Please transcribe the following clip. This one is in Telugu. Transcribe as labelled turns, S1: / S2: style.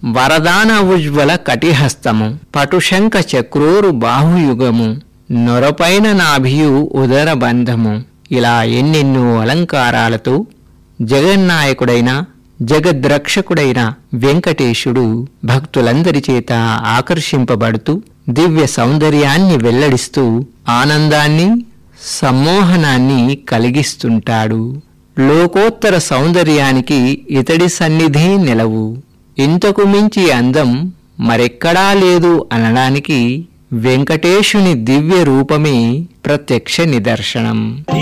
S1: వరదాన ఉజ్వల కటిహస్తము పటుశంక చక్రోరు బాహుయుగము నొరపైన నాభియు ఉదర బంధము ఇలా ఎన్నెన్నో అలంకారాలతో జగన్నాయకుడైన జగద్రక్షకుడైన వెంకటేశుడు భక్తులందరి చేత ఆకర్షింపబడుతూ దివ్య సౌందర్యాన్ని వెల్లడిస్తూ ఆనందాన్ని సమ్మోహనాన్ని కలిగిస్తుంటాడు లోకోత్తర సౌందర్యానికి ఇతడి సన్నిధి నిలవు ఇంతకు మించి అందం మరెక్కడా లేదు అనడానికి వెంకటేశుని దివ్య రూపమే ప్రత్యక్ష నిదర్శనం